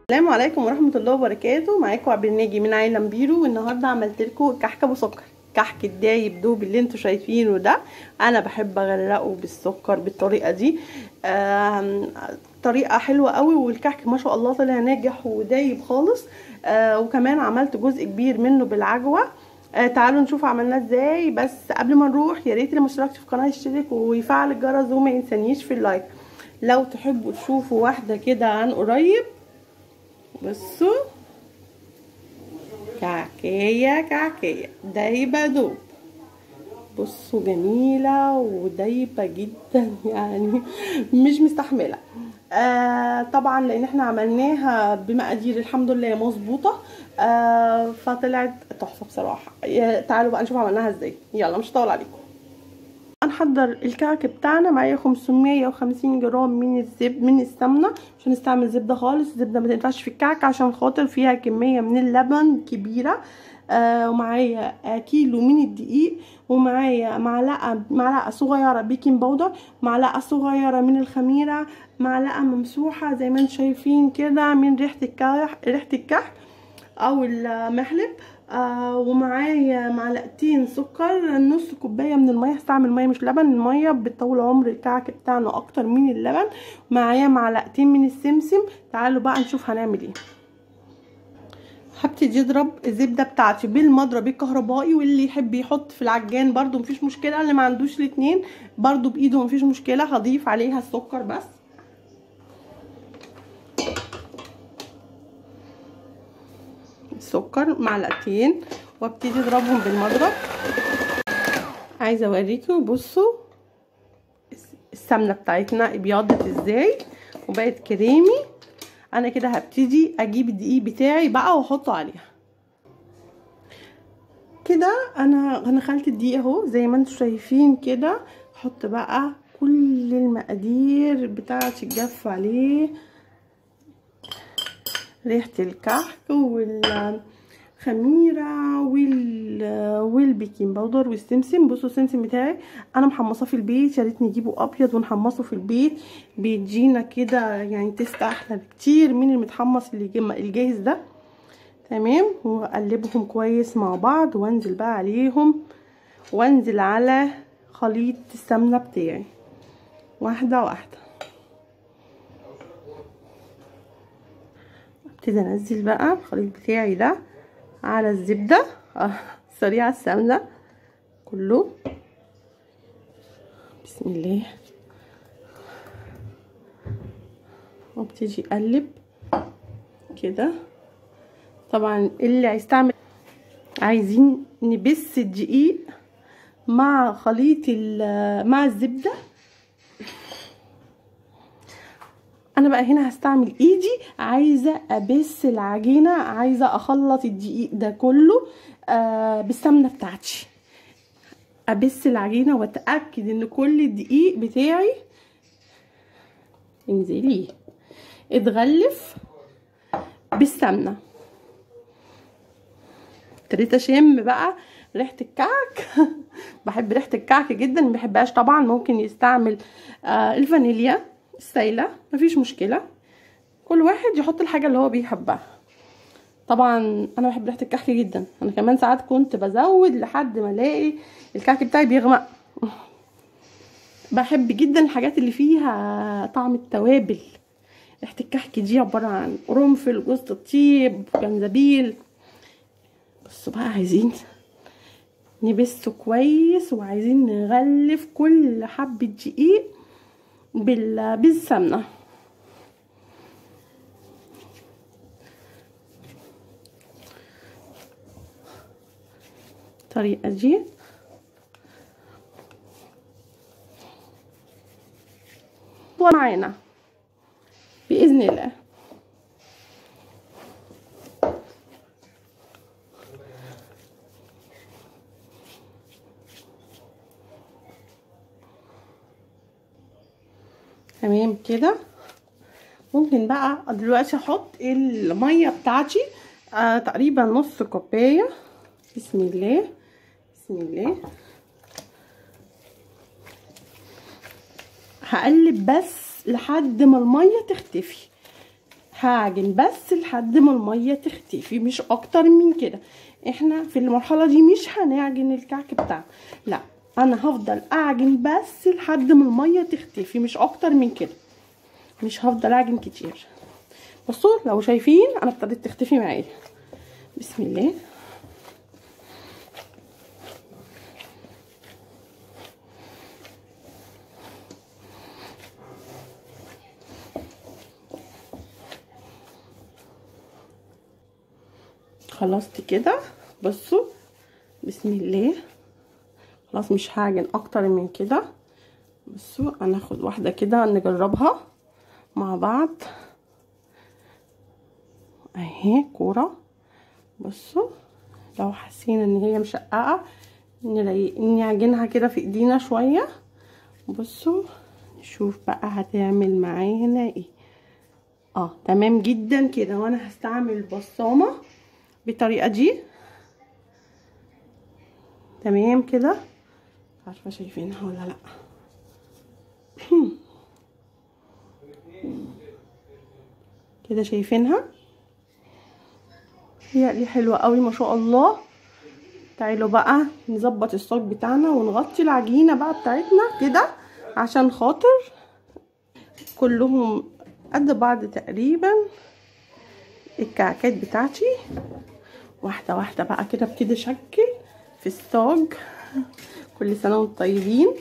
السلام عليكم ورحمه الله وبركاته معاكم عبد الناجي من عالم بيرو والنهارده عملت لكم كحك ابو سكر كحك الدايب دوب اللي انتوا شايفينه ده انا بحب اغرقه بالسكر بالطريقه دي طريقه حلوه قوي والكحك ما شاء الله طلع ناجح ودايب خالص آه وكمان عملت جزء كبير منه بالعجوه آه تعالوا نشوف عملناه ازاي بس قبل ما نروح يا ريت اللي مشتركش في القناه يشترك ويفعل الجرس وما ينسانيش في اللايك لو تحبوا تشوفوا واحده كده عن قريب بصوا كعكية كعكية دايبة دوب بصوا جميلة ودايبة جدا يعني مش مستحملة آه طبعا لان احنا عملناها بمقادير الحمد لله مظبوطة آه فطلعت تحفة بصراحة تعالوا بقى نشوف عملناها ازاي يلا مش هطول عليكم هنحضر الكعك بتاعنا معايا 550 جرام من الزب من السمنه مش هنستعمل زبده خالص الزبده ما تنفعش في الكعك عشان خاطر فيها كميه من اللبن كبيره آه ومعايا آه كيلو من الدقيق ومعايا معلقه معلقه صغيره بيكنج باودر معلقه صغيره من الخميره معلقه ممسوحه زي ما انتم شايفين كده من ريحه الكحك ريحه الكحك او المحلب آه ومعايا معلقتين سكر نص كوبايه من الميه هستعمل ميه مش لبن الميه بتطول عمر الكعك بتاعنا اكتر من اللبن معايا معلقتين من السمسم تعالوا بقى نشوف هنعمل ايه هبتدي اضرب الزبده بتاعتي بالمضرب الكهربائي واللي يحب يحط في العجان برده مفيش مشكله اللي ما عندوش الاتنين برده بايده مفيش مشكله هضيف عليها السكر بس السكر معلقتين وابتدي اضربهم بالمضرب عايزه اوريكم بصوا السمنه بتاعتنا ابيضت ازاي وبقت كريمي انا كده هبتدي اجيب الدقيق بتاعي بقى واحطه عليها كده انا انا خلت الدقيق اهو زي ما انتم شايفين كده احط بقى كل المقادير بتاعتي الجاف عليه ريحه الكحك والخميره وال والبيكنج باودر والسمسم بصوا السمسم بتاعي انا محمصاه في البيت يا ريت نجيبه ابيض ونحمصه في البيت بيدينا كده يعني تيست احلى بكتير من المتحمص اللي الجاهز ده تمام واقلبهم كويس مع بعض وانزل بقى عليهم وانزل على خليط السمنه بتاعي واحده واحده ابتدي انزل بقى الخليط بتاعي ده على الزبده آه سريعه السمنه كله بسم الله وابتدي اقلب كده طبعا اللي هيستعمل عايزين نبس الدقيق مع خليط مع الزبده انا بقى هنا هستعمل ايدي عايزه ابس العجينه عايزه اخلط الدقيق ده كله آه بالسمنه بتاعتي ابس العجينه واتاكد ان كل الدقيق بتاعي انزلي اتغلف بالسمنه ابتديت اشم بقى ريحه الكعك بحب ريحه الكعك جدا ما بحبهاش طبعا ممكن يستعمل آه الفانيليا السايله مفيش مشكله كل واحد يحط الحاجه اللي هو بيحبها طبعا انا بحب ريحه الكحك جدا انا كمان ساعات كنت بزود لحد ما الاقي الكحك بتاعي بيغمق بحب جدا الحاجات اللي فيها طعم التوابل ريحه الكحك دي عباره عن قرنفل جوز الطيب جنزبيل بصوا بقى عايزين نبسه كويس وعايزين نغلف كل حبه دقيق بال بالسمنه الطريقه دي ومعانا باذن الله تمام كده ممكن بقى دلوقتي احط الميه بتاعتي آه تقريبا نص كوبايه بسم الله بسم الله هقلب بس لحد ما الميه تختفي هعجن بس لحد ما الميه تختفي مش اكتر من كده احنا في المرحله دي مش هنعجن الكعك بتاعنا لا انا هفضل اعجن بس لحد ما الميه تختفي مش اكتر من كده مش هفضل اعجن كتير بصوا لو شايفين انا ابتدت تختفي معايا بسم الله خلصت كده بصوا بسم الله خلاص مش هعجن اكتر من كده بصوا هناخد واحده كده نجربها مع بعض اهي كوره بصوا لو حاسين ان هي مشققه نعجنها كده في ايدينا شويه بصوا نشوف بقى هتعمل معانا ايه اه تمام جدا كده وانا هستعمل البصامه بالطريقه دي تمام كده عارفه شايفينها ولا لا كده شايفينها هي دي حلوه قوي ما شاء الله تعالوا بقى نظبط الصاج بتاعنا ونغطي العجينه بقى بتاعتنا كده عشان خاطر كلهم قد بعض تقريبا الكعكات بتاعتي واحده واحده بقى كده ابتدي اشكل في الصاج كل سنه وانتم طيبين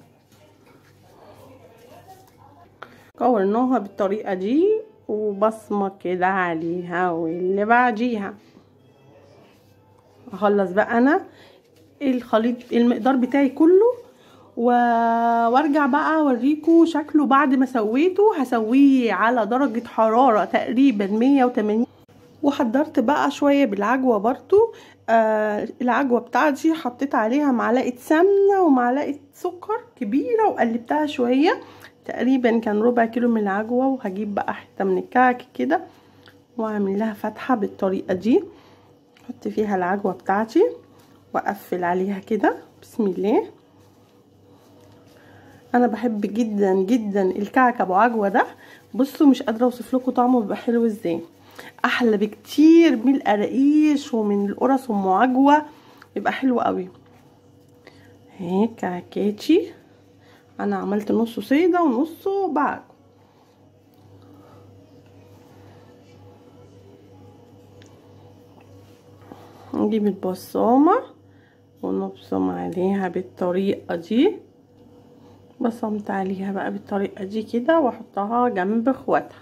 كورناها بالطريقه دي وبصمه كده عليها واللي بعديها اخلص بقى انا الخليط المقدار بتاعي كله و... وارجع بقى اوريكم شكله بعد ما سويته هسويه على درجه حراره تقريبا 180 وحضرت بقى شويه بالعجوه برضو آه العجوه بتاعتي حطيت عليها معلقه سمنه ومعلقه سكر كبيره وقلبتها شويه تقريبا كان ربع كيلو من العجوه وهجيب بقى حته من الكعك كده واعمل لها فتحه بالطريقه دي احط فيها العجوه بتاعتي واقفل عليها كده بسم الله انا بحب جدا جدا الكعك ابو عجوه ده بصوا مش قادره اوصف لكم طعمه بيبقى حلو ازاي احلى بكتير من القراقيش ومن القرص ام عجوه بيبقى حلو قوي اهي كعكاتي انا عملت نصه صيده ونصه بعجوه نجيب البصامه ونبصم عليها بالطريقه دي بصمت عليها بقى بالطريقه دي كده واحطها جنب اخواتها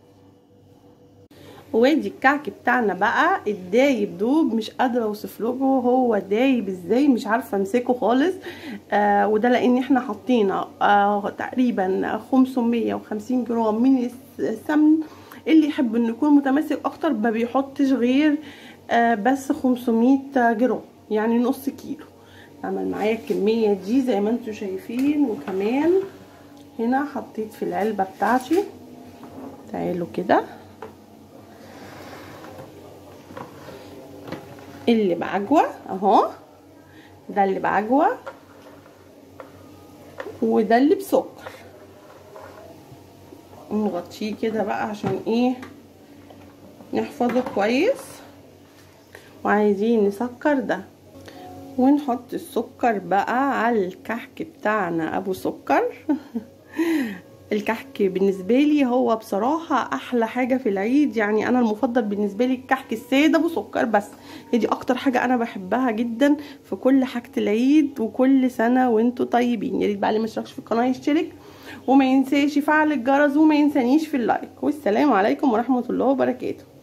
وادي الكعك بتاعنا بقى الدايب دوب مش قادره اوصف لكم هو دايب ازاي مش عارفه امسكه خالص آه وده لان احنا حاطين آه تقريبا 550 جرام من السمن اللي يحب انه يكون متماسك اكتر ما بيحطش غير آه بس 500 جرام يعني نص كيلو عمل معايا الكميه دي زي ما انتم شايفين وكمان هنا حطيت في العلبه بتاعتي تعالوا كده اللي بعجوه اهو ده اللي بعجوه وده اللي بسكر نغطيه كده بقى عشان ايه نحفظه كويس وعايزين نسكر ده ونحط السكر بقى على الكحك بتاعنا ابو سكر الكحك بالنسبة لي هو بصراحة أحلى حاجة في العيد يعني أنا المفضل بالنسبة لي الكحك السادة أبو سكر بس هي دي أكتر حاجة أنا بحبها جدا في كل حاجة العيد وكل سنة وانتوا طيبين يا ريت بقى اللي ما اشتركش في القناة يشترك وما ينساش يفعل الجرس وما ينسانيش في اللايك والسلام عليكم ورحمة الله وبركاته